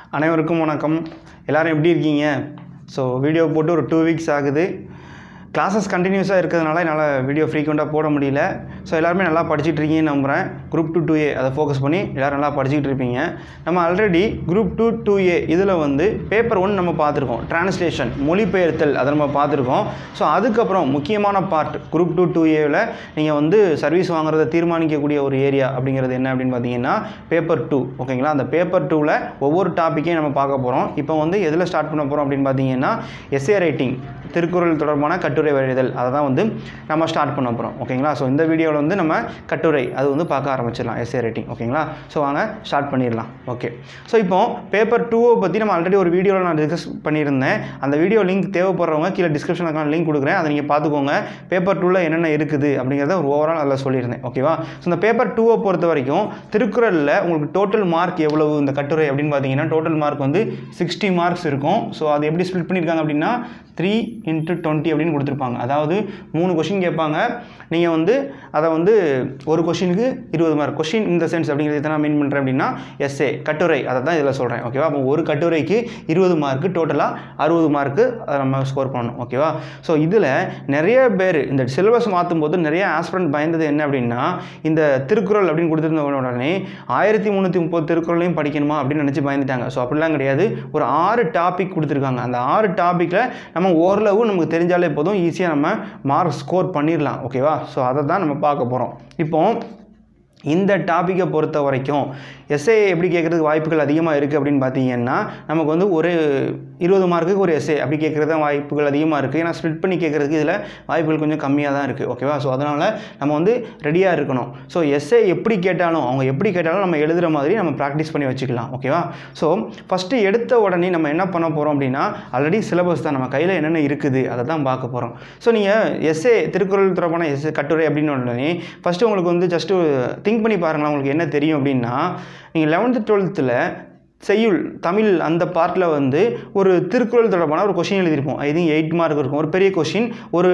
அனைவருக்கும் வணக்கம் எல்லாரும் எப்படி இருக்கீங்க ஸோ வீடியோ போட்டு ஒரு டூ வீக்ஸ் ஆகுது கிளாஸஸ் கண்டினியூஸாக இருக்கிறதுனால என்னால் வீடியோ ஃப்ரீக்வெண்ட்டாக போட முடியல ஸோ எல்லாருமே நல்லா படிச்சுட்டு இருக்கீங்கன்னு நம்புகிறேன் குரூப் டூ டூ ஏ அதை ஃபோக்கஸ் பண்ணி எல்லோரும் நல்லா படிச்சுக்கிட்டு இருப்பீங்க நம்ம already group two two A இதில் வந்து பேப்பர் ஒன் நம்ம பார்த்துருக்கோம் ட்ரான்ஸ்லேஷன் மொழிபெயர்த்தல் அதை நம்ம பார்த்துருக்கோம் ஸோ அதுக்கப்புறம் முக்கியமான பார்ட் குரூப் டூ டூ ஏவில் நீங்கள் வந்து சர்வீஸ் வாங்குறத தீர்மானிக்கக்கூடிய ஒரு ஏரியா அப்படிங்கிறது என்ன அப்படின்னு பார்த்தீங்கன்னா பேப்பர் டூ ஓகேங்களா அந்த பேப்பர் டூவில் ஒவ்வொரு டாப்பிக்கையும் நம்ம பார்க்க போகிறோம் இப்போ வந்து எதில் ஸ்டார்ட் பண்ண போகிறோம் அப்படின்னு பார்த்தீங்கன்னா எஸ்ஏ ரைட்டிங் திருக்குறள் தொடர்பான கட்டுரை எழுதல் அதை தான் வந்து நம்ம ஸ்டார்ட் பண்ண போகிறோம் ஓகேங்களா ஸோ இந்த வீடியோவில் வந்து நம்ம கட்டுரை அது வந்து பார்க்க ஆரம்பிச்சிடலாம் எஸ்ஏ ரைட்டிங் ஓகேங்களா ஸோ வாங்க ஸ்டார்ட் பண்ணிடலாம் ஓகே ஸோ இப்போ பேப்பர் டூவை பற்றி நம்ம ஆல்ரெடி ஒரு வீடியோவில் நான் டிஸ்கஸ் பண்ணியிருந்தேன் அந்த வீடியோ லிங்க் தேவைப்படுறவங்க கீழே டிஸ்கிரிப்ஷனுக்கான லிங்க் கொடுக்குறேன் அதை நீங்கள் பார்த்துக்கோங்க பேப்பர் டூவில் என்னென்ன இருக்குது அப்படிங்கிறத ஒரு ஓவரால் அதில் சொல்லியிருந்தேன் ஓகேவா ஸோ இந்த பேப்பர் டூவை பொறுத்த வரைக்கும் திருக்குறளில் உங்களுக்கு டோட்டல் மார்க் எவ்வளவு இந்த கட்டுரை அப்படின்னு பார்த்தீங்கன்னா டோட்டல் மார்க் வந்து சிக்ஸ்டி மார்க்ஸ் இருக்கும் ஸோ அது எப்படி ஸ்ப்ளிட் பண்ணியிருக்காங்க அப்படின்னா த்ரீ இன்ட்டு டுவெண்ட்டி அப்படின்னு கொடுத்துருப்பாங்க அதாவது மூணு கொஷின் கேட்பாங்க நீங்கள் வந்து அதை வந்து ஒரு கொஷினுக்கு இருபது மார்க் கொஷின் இந்த சென்ஸ் அப்படிங்கிறது நான் மீன் பண்ணுறேன் அப்படின்னா எஸ்ஏ கட்டுரை அதை தான் இதில் சொல்கிறேன் ஓகேவா அப்போ ஒரு கட்டுரைக்கு இருபது மார்க்கு டோட்டலாக அறுபது மார்க்கு அதை நம்ம ஸ்கோர் பண்ணணும் ஓகேவா ஸோ இதில் நிறைய பேர் இந்த சிலபஸ் மாற்றும் போது நிறைய ஆஸ்பிரண்ட் பயந்தது என்ன அப்படின்னா இந்த திருக்குறள் அப்படின்னு கொடுத்துருந்த உடனே ஆயிரத்தி முந்நூற்றி முப்பது திருக்குறளையும் படிக்கணுமா அப்படின்னு நினச்சி பயந்துட்டாங்க ஸோ அப்படிலாம் கிடையாது ஒரு ஆறு டாபிக் கொடுத்துருக்காங்க அந்த ஆறு டாப்பிக்கில் நம்ம ஓரளவு நமக்கு தெரிஞ்சாலே போதும் ஈஸியாக நம்ம மார்க் ஸ்கோர் பண்ணிடலாம் ஓகேவா ஸோ அதை தான் நம்ம பார்க்க போகிறோம் இப்போ இந்த டாப்பிக்கை பொறுத்த வரைக்கும் எஸ்ஏ எப்படி கேட்குறதுக்கு வாய்ப்புகள் அதிகமாக இருக்குது அப்படின்னு பார்த்தீங்கன்னா நமக்கு வந்து ஒரு இருபது மார்க்குக்கு ஒரு எஸ்ஏ அப்படி கேட்குறது தான் வாய்ப்புகள் அதிகமாக இருக்குது ஏன்னா ஸ்ப்ளிட் பண்ணி கேட்குறதுக்கு இதில் வாய்ப்புகள் கொஞ்சம் கம்மியாக தான் இருக்குது ஓகேவா ஸோ அதனால் நம்ம வந்து ரெடியாக இருக்கணும் ஸோ எஸ்ஏ எப்படி கேட்டாலும் அவங்க எப்படி கேட்டாலும் நம்ம எழுதுகிற மாதிரி நம்ம ப்ராக்டிஸ் பண்ணி வச்சுக்கலாம் ஓகேவா ஸோ ஃபஸ்ட்டு எடுத்த உடனே நம்ம என்ன பண்ண போகிறோம் அப்படின்னா ஆல்ரெடி சிலபஸ் தான் நம்ம கையில் என்னென்ன இருக்குது அதை தான் பார்க்க போகிறோம் ஸோ நீங்கள் எஸ்ஏ திருக்குறள் தொடர்பான எஸ்ஏ கட்டுரை அப்படின்னு உடனே ஃபஸ்ட்டு உங்களுக்கு வந்து ஜஸ்ட்டு திங்க் பண்ணி பாருங்களேன் உங்களுக்கு என்ன தெரியும் அப்படின்னா நீங்கள் லெவன்த்து டுவெல்த்தில் செய்யுள் தமிழ் அந்த பார்ட்டில் வந்து ஒரு திருக்குறள் தொடர்பான ஒரு கொஷின் எழுதியிருப்போம் ஐ திங்க் எயிட் மார்க் இருக்கும் ஒரு பெரிய கொஷின் ஒரு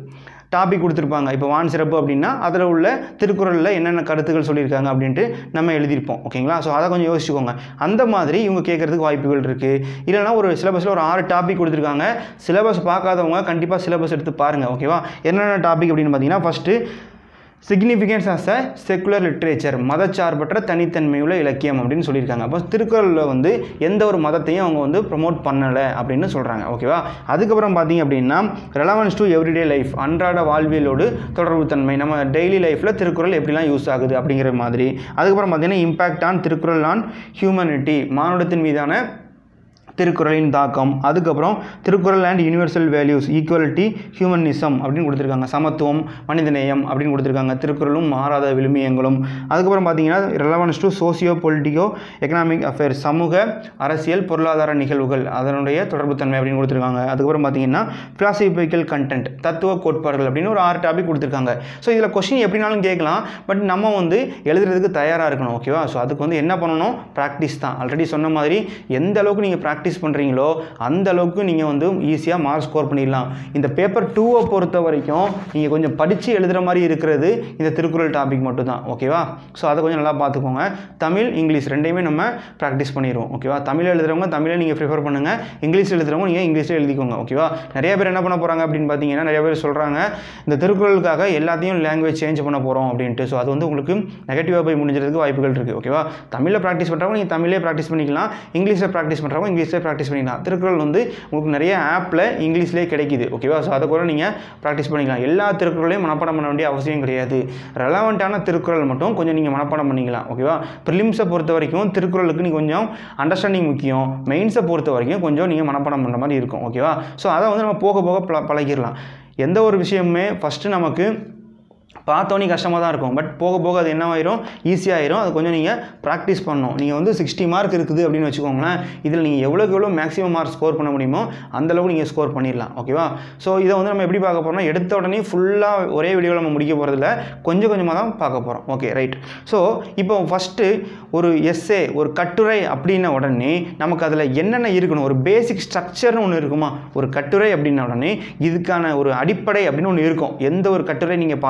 டாபிக் கொடுத்துருப்பாங்க இப்போ வான் சிறப்பு அப்படின்னா அதில் உள்ள திருக்குறளில் என்னென்ன கருத்துக்கள் சொல்லியிருக்காங்க அப்படின்ட்டு நம்ம எழுதியிருப்போம் ஓகேங்களா ஸோ அதை கொஞ்சம் யோசிச்சுக்கோங்க அந்த மாதிரி இவங்க கேட்குறதுக்கு வாய்ப்புகள் இருக்குது இல்லைனா ஒரு சிலபஸில் ஒரு ஆறு டாபிக் கொடுத்துருக்காங்க சிலபஸ் பார்க்காதவங்க கண்டிப்பாக சிலபஸ் எடுத்து பாருங்கள் ஓகேவா என்னென்ன டாபிக் அப்படின்னு பார்த்தீங்கன்னா first significance as a secular literature மதச்சார்பற்ற தனித்தன்மையுள்ள இலக்கியம் அப்படின்னு சொல்லியிருக்காங்க அப்போ திருக்குறளில் வந்து எந்த ஒரு மதத்தையும் அவங்க வந்து ப்ரொமோட் பண்ணலை அப்படின்னு சொல்கிறாங்க ஓகேவா அதுக்கப்புறம் பார்த்தீங்க அப்படின்னா ரெலவன்ஸ் டு எவ்ரிடே லைஃப் அன்றாட வாழ்வியலோடு தொடர்பு தன்மை நம்ம டெய்லி லைஃப்பில் திருக்குறள் எப்படிலாம் யூஸ் ஆகுது அப்படிங்கிற மாதிரி அதுக்கப்புறம் பார்த்தீங்கன்னா impact on Thirukkural on humanity மானுடத்தின் மீதான திருக்குறளின் தாக்கம் அதுக்கப்புறம் Thirukkural and universal values equality humanism அப்படின்னு கொடுத்துருக்காங்க சமத்துவம் மனிதநேயம் அப்படின்னு கொடுத்துருக்காங்க திருக்குறளும் மாறாத விழுமியங்களும் அதுக்கப்புறம் பார்த்தீங்கன்னா relevance to socio politico economic affairs சமூக அரசியல் பொருளாதார நிகழ்வுகள் அதனுடைய தொடர்புத்தன்மை அப்படின்னு கொடுத்துருக்காங்க அதுக்கப்புறம் பார்த்தீங்கன்னா பிலாசிபிக்கல் கண்டென்ட் தத்துவ கோட்பாடுகள் அப்படின்னு ஒரு ஆறு டாபிக் கொடுத்துருக்காங்க ஸோ இதில் கொஷின் எப்படினாலும் கேட்கலாம் பட் நம்ம வந்து எழுதுறதுக்கு தயாராக இருக்கணும் ஓகேவா ஸோ அதுக்கு வந்து என்ன பண்ணணும் ப்ராக்டிஸ் தான் ஆல்ரெடி சொன்ன மாதிரி எந்த அளவுக்கு நீங்கள் ப்ராக்டிஸ் ப்ராக்டிஸ் பண்ணுறீங்களோ அந்த அளவுக்கு நீங்கள் வந்து ஈஸியாக மார்க் ஸ்கோர் பண்ணிடலாம் இந்த பேப்பர் டூவை பொறுத்த வரைக்கும் நீங்கள் கொஞ்சம் படித்து எழுதுகிற மாதிரி இருக்கிறது இந்த திருக்குறள் டாபிக் மட்டும்தான் ஓகேவா ஸோ அதை கொஞ்சம் நல்லா பார்த்துக்கோங்க தமிழ் இங்கிலீஷ் ரெண்டையுமே நம்ம ப்ராக்டிஸ் பண்ணிடுவோம் ஓகேவா தமிழ் எழுதுறவங்க தமிழை நீங்கள் ப்ரிஃபர் பண்ணுங்கள் இங்கிலீஷ் எழுதுறவங்க நீங்கள் இங்கிலீஷில் எழுதிக்கோங்க ஓகேவா நிறைய பேர் என்ன பண்ண போகிறாங்க அப்படின்னு பார்த்தீங்கன்னா நிறைய பேர் சொல்கிறாங்க இந்த திருக்குறளுக்காக எல்லாத்தையும் லாங்குவேஜ் சேஞ்ச் பண்ண போகிறோம் அப்படின்ட்டு ஸோ அது வந்து உங்களுக்கு நெகட்டிவாக போய் முடிஞ்சதுக்கு வாய்ப்புகள் இருக்குது ஓகேவா தமிழில் ப்ராக்டிஸ் பண்ணுறவங்க நீங்கள் தமிழே ப்ராக்டிஸ் பண்ணிக்கலாம் இங்கிலீஷில் ப்ராக்டிஸ் பண்ணுறவங்க இங்கிலீஷில் ப்ராக்டிஸ் பண்ணிக்கலாம் திருக்குறள் வந்து உங்களுக்கு நிறைய ஆப்பில் இங்கிலீஷ்லேயே கிடைக்குது ஓகேவா ஸோ அதை கூட நீங்கள் ப்ராக்டிஸ் பண்ணிக்கலாம் எல்லா திருக்குறளையும் மனப்பாடம் பண்ண வேண்டிய அவசியம் கிடையாது ரெலவெண்ட்டான திருக்குறள் மட்டும் கொஞ்சம் நீங்கள் மனப்பாடம் பண்ணிக்கலாம் ஓகேவா ப்ரிலிம்ஸை பொறுத்த வரைக்கும் திருக்குறளுக்கு நீங்கள் கொஞ்சம் அண்டர்ஸ்டாண்டிங் முக்கியம் மெயின்ஸை பொறுத்த வரைக்கும் கொஞ்சம் நீங்கள் மனப்பாடம் பண்ணுற மாதிரி இருக்கும் ஓகேவா ஸோ அதை வந்து நம்ம போக போக பழ பழகிடலாம் எந்த ஒரு விஷயமுமே ஃபஸ்ட்டு நமக்கு பார்த்தோன்னே கஷ்டமாக தான் இருக்கும் பட் போக போக அது என்ன ஆயிரும் ஈஸியாகிடும் அது கொஞ்சம் நீங்கள் ப்ராக்டிஸ் பண்ணணும் நீங்கள் வந்து சிக்ஸ்டி மார்க் இருக்குது அப்படின்னு வச்சுக்கோங்களேன் இதில் நீங்கள் எவ்வளோக்கு எவ்வளோ மேக்ஸிமம் மார்க் ஸ்கோர் பண்ண முடியுமோ அந்தளவுக்கு நீங்கள் ஸ்கோர் பண்ணிடலாம் ஓகேவா ஸோ இதை வந்து நம்ம எப்படி பார்க்க போகிறோம்னா எடுத்த உடனே ஃபுல்லாக ஒரே வீடியோவில் நம்ம முடிக்க போகிறதில்ல கொஞ்சம் கொஞ்சமாக தான் பார்க்க போகிறோம் ஓகே ரைட் ஸோ இப்போ ஃபஸ்ட்டு ஒரு எஸ்ஏ ஒரு கட்டுரை அப்படின்ன உடனே நமக்கு அதில் என்னென்ன இருக்கணும் ஒரு பேசிக் ஸ்ட்ரக்சர்னு ஒன்று இருக்குமா ஒரு கட்டுரை அப்படின்ன உடனே இதுக்கான ஒரு அடிப்படை அப்படின்னு ஒன்று இருக்கும் எந்த ஒரு கட்டுரை நீங்கள் பார்த்தாலும்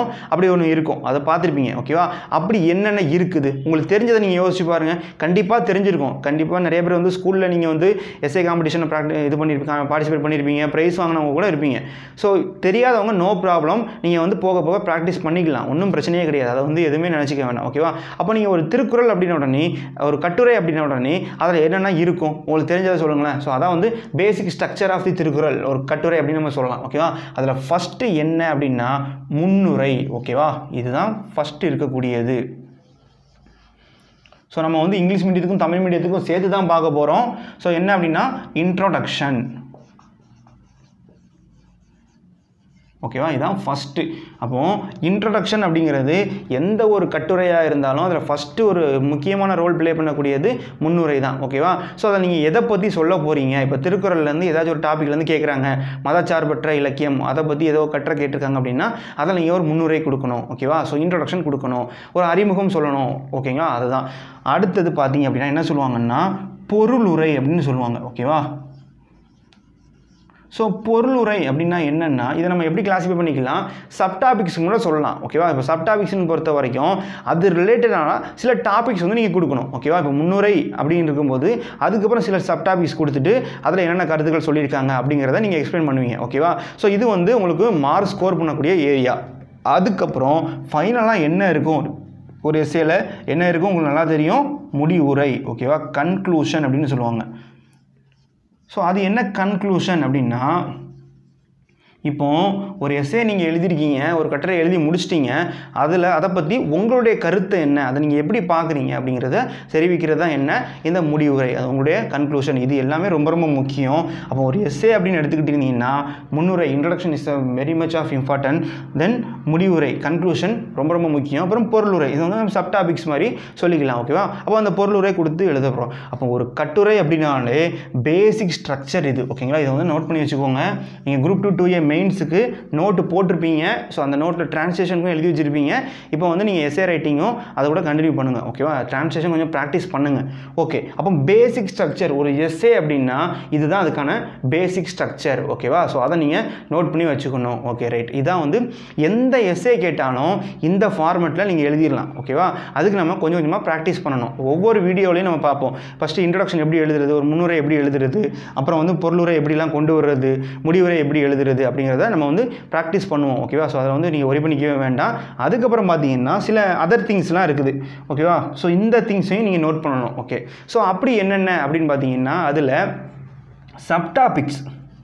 அப்படி ஒன்று இருக்கும் அதை பார்த்துருப்பீங்க ஓகேவா அப்படி என்னென்ன இருக்குது உங்களுக்கு தெரிஞ்சதை நீங்கள் யோசிச்சு பாருங்கள் கண்டிப்பாக தெரிஞ்சிருக்கும் கண்டிப்பாக நிறைய பேர் வந்து ஸ்கூலில் நீங்கள் வந்து எஸ்ஏ காம்படிஷனில் ப்ராக்டி இது பண்ணியிருப்பீங்க பார்ட்டிசிபேட் பண்ணியிருப்பீங்க ப்ரைஸ் வாங்கினவங்க கூட இருப்பீங்க ஸோ தெரியாதவங்க நோ ப்ராப்ளம் நீங்கள் வந்து போக போக ப்ராக்டிஸ் பண்ணிக்கலாம் ஒன்றும் பிரச்சனையே கிடையாது அதை வந்து எதுவுமே நினச்சிக்க வேண்டாம் ஓகேவா அப்போ நீங்கள் ஒரு திருக்குறள் அப்படின்ன உடனே ஒரு கட்டுரை அப்படின்ன உடனே அதில் என்னென்ன இருக்கும் உங்களுக்கு தெரிஞ்சதை சொல்லுங்களேன் ஸோ அதான் வந்து basic structure of the Thirukkural ஒரு கட்டுரை அப்படின்னு நம்ம சொல்லலாம் ஓகேவா அதில் ஃபஸ்ட்டு என்ன அப்படின்னா முன்னுரை ஓகேவா இதுதான் ஃபஸ்ட்டு இருக்கக்கூடியது ஸோ நம்ம வந்து இங்கிலீஷ் மீடியத்துக்கும் தமிழ் மீடியத்துக்கும் சேர்த்து தான் பார்க்க போகிறோம் ஸோ என்ன அப்படின்னா இன்ட்ரோடக்ஷன் ஓகேவா இதுதான் ஃபஸ்ட்டு அப்போது இன்ட்ரடக்ஷன் அப்படிங்கிறது எந்த ஒரு கட்டுரையாக இருந்தாலும் அதில் ஃபஸ்ட்டு ஒரு முக்கியமான ரோல் ப்ளே பண்ணக்கூடியது முன்னுரை தான் ஓகேவா ஸோ அதை நீங்கள் எதை பற்றி சொல்ல போகிறீங்க இப்போ திருக்குறள்லேருந்து ஏதாச்சும் ஒரு டாப்பிக்லேருந்து கேட்குறாங்க மதச்சார்பற்ற இலக்கியம் அதை பற்றி ஏதோ கட்டுரை கேட்டிருக்காங்க அப்படின்னா அதில் நீங்கள் ஒரு முன்னுரை கொடுக்கணும் ஓகேவா ஸோ இன்ட்ரடக்ஷன் கொடுக்கணும் ஒரு அறிமுகம் சொல்லணும் ஓகேங்களா அதுதான் அடுத்தது பார்த்தீங்க அப்படின்னா என்ன சொல்லுவாங்கன்னா பொருளுரை அப்படின்னு சொல்லுவாங்க ஓகேவா ஸோ பொருளுரை அப்படின்னா என்னென்னா இதை நம்ம எப்படி கிளாஸிஃபை பண்ணிக்கலாம் சப்டாபிக்ஸ் கூட சொல்லலாம் ஓகேவா இப்போ சப்டாபிக்ஸ்னு பொறுத்த வரைக்கும் அது ரிலேட்டடான சில டாபிக்ஸ் வந்து நீங்கள் கொடுக்கணும் ஓகேவா இப்போ முன்னுரை அப்படின்னு இருக்கும்போது அதுக்கப்புறம் சில சப்டாபிக்ஸ் கொடுத்துட்டு அதில் என்னென்ன கருத்துக்கள் சொல்லியிருக்காங்க அப்படிங்கிறத நீங்கள் எக்ஸ்பிளைன் பண்ணுவீங்க ஓகேவா ஸோ இது வந்து உங்களுக்கு மார்க் ஸ்கோர் பண்ணக்கூடிய ஏரியா அதுக்கப்புறம் ஃபைனலாக என்ன இருக்கும் ஒரு எஸ்ஏல என்ன இருக்கும் உங்களுக்கு நல்லா தெரியும் முடிவுரை ஓகேவா கன்க்ளூஷன் அப்படின்னு சொல்லுவாங்க ஸோ அது என்ன கன்க்ளூஷன் அப்படின்னா இப்போ ஒரு எஸ்ஏ நீங்கள் எழுதிருக்கீங்க ஒரு கட்டுரை எழுதி முடிச்சிட்டீங்க அதில் அதை பற்றி உங்களுடைய கருத்து என்ன அதை நீங்கள் எப்படி பார்க்குறீங்க அப்படிங்கிறத தெரிவிக்கிறது தான் என்ன இந்த முடிவுரை அது உங்களுடைய கன்க்ளூஷன் இது எல்லாமே ரொம்ப ரொம்ப முக்கியம் அப்போ ஒரு எஸ்ஏ அப்படின்னு எடுத்துக்கிட்டிங்கன்னா முன்னுரை introduction is very much of important then முடிவுரை கன்க்ளூஷன் ரொம்ப ரொம்ப முக்கியம் அப்புறம் பொருளுரை இது வந்து நம்ம சப் டாபிக்ஸ் மாதிரி சொல்லிக்கலாம் ஓகேவா அப்போ அந்த பொருளுரை கொடுத்து எழுத போகிறோம் அப்போ ஒரு கட்டுரை அப்படின்னாலே பேசிக் ஸ்ட்ரக்சர் இது ஓகேங்களா இதை வந்து நோட் பண்ணி வச்சுக்கோங்க நீங்கள் குரூப் டூ டூ ஏ மெயின்ஸுக்கு நோட்டு போட்டிருப்பீங்க ஸோ அந்த நோட்டில் ட்ரான்ஸ்லேஷனுக்கும் எழுதி வச்சுருப்பீங்க இப்போ வந்து நீங்கள் எஸ்ஏ ரைட்டிங்கும் அதை கூட கண்டினியூ பண்ணுங்கள் ஓகேவா ட்ரான்ஸ்லேஷன் கொஞ்சம் ப்ராக்டிஸ் பண்ணுங்கள் ஓகே அப்போ பேசிக் ஸ்ட்ரக்சர் ஒரு எஸ்ஏ அப்படின்னா இதுதான் அதுக்கான பேசிக் ஸ்ட்ரக்சர் ஓகேவா ஸோ அதை நீங்கள் நோட் பண்ணி வச்சுக்கணும் ஓகே ரைட் இதான் வந்து எந்த எஸ்ஏ கேட்டாலும் இந்த ஃபார்மெட்டில் நீங்கள் எழுதிடலாம் ஓகேவா அதுக்கு நம்ம கொஞ்சம் கொஞ்சமாக ப்ராக்டிஸ் பண்ணணும் ஒவ்வொரு வீடியோலையும் நம்ம பார்ப்போம் ஃபஸ்ட்டு இன்ட்ரடக்ஷன் எப்படி எழுதுறது ஒரு முன்னுரை எப்படி எழுதுறது அப்புறம் வந்து பொருளுரை எப்படிலாம் கொண்டு வர்றது முடிவுரை எப்படி எழுதுறது அப்படிங்கிறத நம்ம வந்து ப்ராக்டிஸ் பண்ணுவோம் ஓகேவா ஸோ அதை வந்து நீங்கள் ஒரி பண்ணிக்கவே வேண்டாம் அதுக்கப்புறம் பார்த்தீங்கன்னா சில அதர் திங்ஸ்லாம் இருக்குது ஓகேவா ஸோ இந்த திங்ஸையும் நீங்கள் நோட் பண்ணணும் ஓகே ஸோ அப்படி என்னென்ன அப்படின்னு பார்த்தீங்கன்னா அதில் சப்டாபிக்ஸ்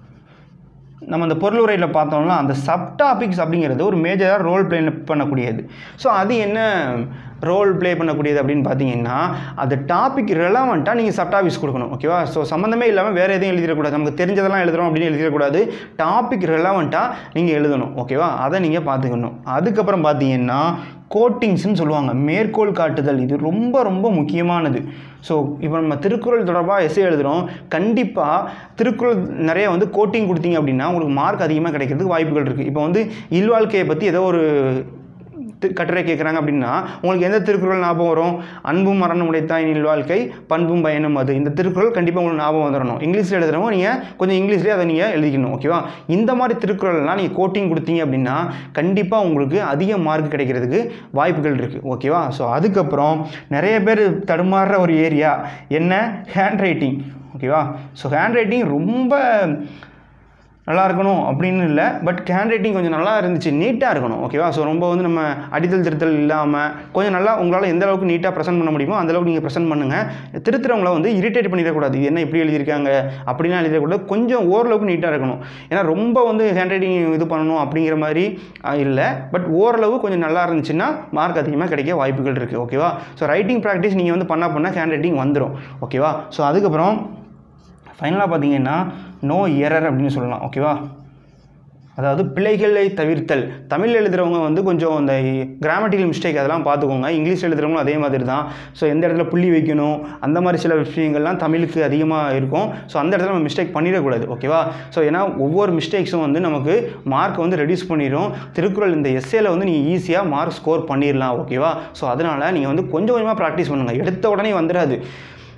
நம்ம அந்த பொருளுரையில் பார்த்தோம்னா அந்த சப்டாபிக்ஸ் அப்படிங்கிறது ஒரு மேஜராக ரோல் ப்ளே பண்ணக்கூடியது ஸோ அது என்ன ரோல் ப்ளே பண்ணக்கூடியது அப்படின்னு பார்த்தீங்கன்னா அந்த டாபிக் ரெலவெண்ட்டாக நீங்கள் சப்டாபிக்ஸ் கொடுக்கணும் ஓகேவா ஸோ சம்மந்தமே இல்லாமல் வேறு எதையும் எழுதிடக்கூடாது நமக்கு தெரிஞ்சதெல்லாம் எழுதுறோம் அப்படின்னு எழுதிடக்கூடாது டாபிக் ரெலவெண்ட்டாக நீங்கள் எழுதணும் ஓகேவா அதை நீங்கள் பார்த்துக்கணும் அதுக்கப்புறம் பார்த்தீங்கன்னா கோட்டிங்ஸ்னு சொல்லுவாங்க மேற்கோள் காட்டுதல் இது ரொம்ப ரொம்ப முக்கியமானது ஸோ இப்போ நம்ம திருக்குறள் தொடர்பாக எஸ்ஏ எழுதுகிறோம் கண்டிப்பாக திருக்குறள் நிறைய வந்து கோட்டிங் கொடுத்தீங்க அப்படின்னா உங்களுக்கு மார்க் அதிகமாக கிடைக்கிறதுக்கு வாய்ப்புகள் இருக்குது இப்போ வந்து இல்வாழ்க்கையை பற்றி ஏதோ ஒரு திரு- கட்டுரை கேட்குறாங்க அப்படின்னா உங்களுக்கு எந்த திருக்குறள் ஞாபகம் வரும் அன்பும் மரணம் உடைத்தாய் நில் வாழ்க்கை பண்பும் பயனும் அது இந்த திருக்குறள் கண்டிப்பாக உங்களுக்கு ஞாபகம் வந்துடணும் இங்கிலீஷில் எழுதுறவங்க நீங்கள் கொஞ்சம் இங்கிலீஷ்லேயே அதை நீங்கள் எழுதிக்கணும் ஓகேவா இந்த மாதிரி திருக்குறள்லாம் நீங்கள் கோட்டிங் கொடுத்தீங்க அப்படின்னா கண்டிப்பாக உங்களுக்கு அதிக மார்க் கிடைக்கிறதுக்கு வாய்ப்புகள் இருக்குது ஓகேவா ஸோ அதுக்கப்புறம் நிறைய பேர் தடுமாறுற ஒரு ஏரியா என்ன ஹேண்ட் ரைட்டிங் ஓகேவா ஸோ ஹேண்ட் ரைட்டிங் ரொம்ப நல்லா இருக்கணும் அப்படின்னு இல்லை பட் ஹேண்ட் ரைட்டிங் கொஞ்சம் நல்லா இருந்துச்சு நீட்டாக இருக்கணும் ஓகேவா ஸோ ரொம்ப வந்து நம்ம அடித்தல் திருத்தல் இல்லாமல் கொஞ்சம் நல்லா உங்களால் எந்த அளவுக்கு நீட்டாக ப்ரெசென்ட் பண்ண முடியுமோ அந்த அளவுக்கு நீங்கள் ப்ரெசென்ட் பண்ணுங்கள் திருத்துறவங்கள வந்து இரிட்டேட் பண்ணிடக்கூடாது இது என்ன இப்படி எழுதியிருக்காங்க அப்படிலாம் எழுதிடக்கூடாது கொஞ்சம் ஓரளவுக்கு நீட்டாக இருக்கணும் ஏன்னா ரொம்ப வந்து ஹேண்ட் ரைட்டிங் இது பண்ணணும் அப்படிங்கிற மாதிரி அஹ், இல்லை பட் ஓரளவு கொஞ்சம் நல்லா இருந்துச்சுன்னா மார்க் அதிகமாக கிடைக்க வாய்ப்புகள் இருக்குது ஓகேவா ஸோ ரைட்டிங் ப்ராக்டிஸ் நீங்கள் வந்து பண்ண பண்ண ஹேண்ட் ரைட்டிங் வந்துடும் ஓகேவா ஸோ அதுக்கப்புறம் ஃபைனலாக பார்த்தீங்கன்னா நோ எரர் அப்படின்னு சொல்லலாம் ஓகேவா அதாவது பிழைகளை தவிர்த்தல் தமிழ் எழுதுகிறவங்க வந்து கொஞ்சம் இந்த கிராமட்டிக்கல் மிஸ்டேக் அதெல்லாம் பார்த்துக்கோங்க இங்கிலீஷ் எழுதுகிறவங்களும் அதே மாதிரி தான் ஸோ எந்த இடத்துல புள்ளி வைக்கணும் அந்த மாதிரி சில விஷயங்கள்லாம் தமிழுக்கு அதிகமாக இருக்கும் ஸோ அந்த இடத்துல நம்ம மிஸ்டேக் பண்ணிடக்கூடாது ஓகேவா ஸோ ஏன்னா ஒவ்வொரு மிஸ்டேக்ஸும் வந்து நமக்கு மார்க் வந்து ரெடியூஸ் பண்ணிடும் திருக்குறள் இந்த எஸ்ஏல வந்து நீங்கள் ஈஸியாக மார்க் ஸ்கோர் பண்ணிடலாம் ஓகேவா ஸோ அதனால் நீங்கள் வந்து கொஞ்சம் கொஞ்சமாக ப்ராக்டிஸ் பண்ணுங்கள் எடுத்த உடனே வந்துடாது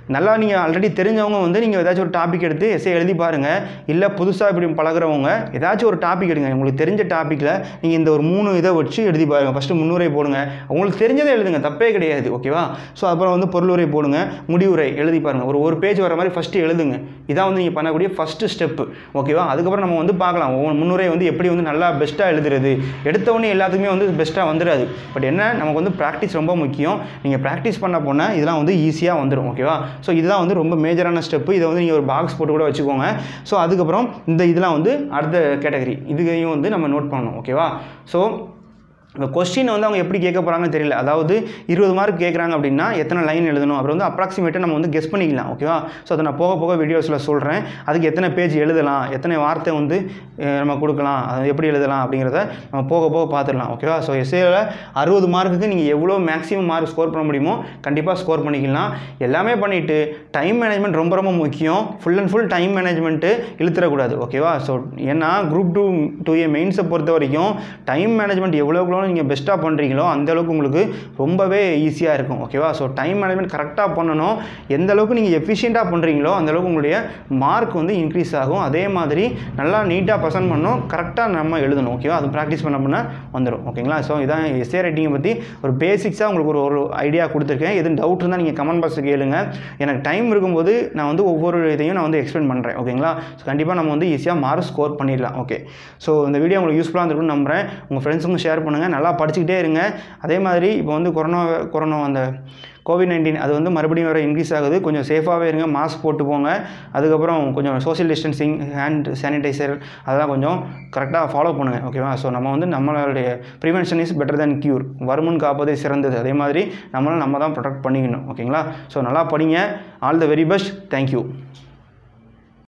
நல்லா நீங்கள் ஆல்ரெடி தெரிஞ்சவங்க வந்து நீங்கள் ஏதாச்சும் ஒரு டாபிக் எடுத்து எஸ்ஏ எழுதி பாருங்கள் இல்லை புதுசாக இப்படி பழகுறவங்க ஏதாச்சும் ஒரு டாபிக் எடுங்க உங்களுக்கு தெரிஞ்ச டாப்பிக்கில் நீங்கள் இந்த ஒரு மூணு இதை வச்சு எழுதி பாருங்கள் ஃபஸ்ட்டு முன்னுரை போடுங்க உங்களுக்கு தெரிஞ்சதை எழுதுங்க தப்பே கிடையாது ஓகேவா ஸோ அப்புறம் வந்து பொருளுரை போடுங்க முடிவுரை எழுதி பாருங்கள் ஒரு ஒரு பேஜ் வர மாதிரி ஃபஸ்ட்டு எழுதுங்க இதான் வந்து நீங்கள் பண்ணக்கூடிய ஃபஸ்ட்டு ஸ்டெப்பு ஓகேவா அதுக்கப்புறம் நம்ம வந்து பார்க்கலாம் ஒவ்வொரு முன்னுரை வந்து எப்படி வந்து நல்லா பெஸ்ட்டாக எழுதுறது எடுத்தவொடனே எல்லாத்துக்குமே வந்து பெஸ்ட்டாக வந்துடாது பட் என்ன நமக்கு வந்து ப்ராக்டிஸ் ரொம்ப முக்கியம் நீங்கள் ப்ராக்டிஸ் பண்ண போனால் இதெல்லாம் வந்து ஈஸியாக வந்துடும் ஓகேவா ஸோ இதுதான் வந்து ரொம்ப மேஜரான ஸ்டெப்பு இதை வந்து நீங்கள் ஒரு பாக்ஸ் போட்டு கூட வச்சுக்கோங்க ஸோ அதுக்கப்புறம் இந்த இதெல்லாம் வந்து அடுத்த கேட்டகரி இதுகையும் வந்து நம்ம நோட் பண்ணணும் ஓகேவா ஸோ இப்போ கொஸ்டின் வந்து அவங்க எப்படி கேட்க போகிறாங்கன்னு தெரியல அதாவது இருபது மார்க் கேட்குறாங்க அப்படின்னா எத்தனை லைன் எழுதணும் அப்புறம் வந்து அப்ராக்சிமேட்டாக நம்ம வந்து கெஸ் பண்ணிக்கலாம் ஓகேவா ஸோ அதை நான் போக போக வீடியோஸில் சொல்கிறேன் அதுக்கு எத்தனை பேஜ் எழுதலாம் எத்தனை வார்த்தை வந்து அஹ், நம்ம கொடுக்கலாம் அது எப்படி எழுதலாம் அப்படிங்கிறத நம்ம போக போக பார்த்துடலாம் ஓகேவா ஸோ எஸ்ஏவில் அறுபது மார்க்குக்கு நீங்கள் எவ்வளோ மேக்ஸிமம் மார்க் ஸ்கோர் பண்ண முடியுமோ கண்டிப்பாக ஸ்கோர் பண்ணிக்கலாம் எல்லாமே பண்ணிவிட்டு டைம் மேனேஜ்மெண்ட் ரொம்ப ரொம்ப முக்கியம் full and full time management இழுத்துறக்கூடாது ஓகேவா ஸோ ஏன்னா குரூப் டூ டூ ஏ மெயின்ஸை பொறுத்த வரைக்கும் டைம் மேனேஜ்மெண்ட் எவ்வளோக்குள்ள நீங்கள் பெஸ்ட்டாக பண்ணுறீங்களோ அந்த அளவுக்கு உங்களுக்கு ரொம்பவே ஈஸியாக இருக்கும் ஓகேவா ஸோ டைம் மேனேஜ்மெண்ட் கரெக்டாக பண்ணணும் எந்த அளவுக்கு நீங்கள் எஃபிஷியண்ட்டாக பண்ணுறீங்களோ அந்த அளவுக்கு உங்களுடைய மார்க் வந்து இன்க்ரீஸ் ஆகும் அதே மாதிரி நல்லா நீட்டாக ப்ரெசென்ட் பண்ணணும் கரெக்டாக நம்ம எழுதணும் ஓகேவா அது ப்ராக்டிஸ் பண்ண பண்ண வந்துடும் ஓகேங்களா ஸோ இதான் எஸ்ஏ ரைட்டிங்கை பற்றி ஒரு பேசிக்ஸாக உங்களுக்கு ஒரு ஒரு ஐடியா கொடுத்துருக்கேன் எதுவும் டவுட் இருந்தால் நீங்கள் கமெண்ட் பாக்ஸில் கேளுங்க எனக்கு டைம் இருக்கும்போது நான் வந்து ஒவ்வொரு இதையும் நான் வந்து எக்ஸ்பிளைன் பண்ணுறேன் ஓகேங்களா ஸோ கண்டிப்பாக நம்ம வந்து ஈஸியாக மார்க் ஸ்கோர் பண்ணிடலாம் ஓகே ஸோ இந்த வீடியோ உங்களுக்கு யூஸ்ஃபுல்லாக இருந்திருக்கும்னு நம்புறேன் உங்கள் ஃப்ரெண்ட்ஸுக்கும் ஷேர் பண்ணுங்கள் நல்லா படிச்சுக்கிட்டே இருங்க அதே மாதிரி இப்போ வந்து கொரோனா கொரோனா அந்த கோவிட் நைன்டீன் அது வந்து மறுபடியும் வேறு இன்க்ரீஸ் ஆகுது கொஞ்சம் சேஃபாகவே இருங்க மாஸ்க் போட்டு போங்க அதுக்கப்புறம் கொஞ்சம் சோஷியல் டிஸ்டன்சிங் ஹேண்ட் சானிடைசர் அதெல்லாம் கொஞ்சம் கரெக்டாக ஃபாலோ பண்ணுங்கள் ஓகேவா ஸோ நம்ம வந்து நம்மளுடைய prevention is better than cure வருமுன் காப்பதே சிறந்தது அதே மாதிரி நம்மளும் நம்ம தான் ப்ரொடெக்ட் பண்ணிக்கணும் ஓகேங்களா ஸோ நல்லா படிங்க all the very best thank you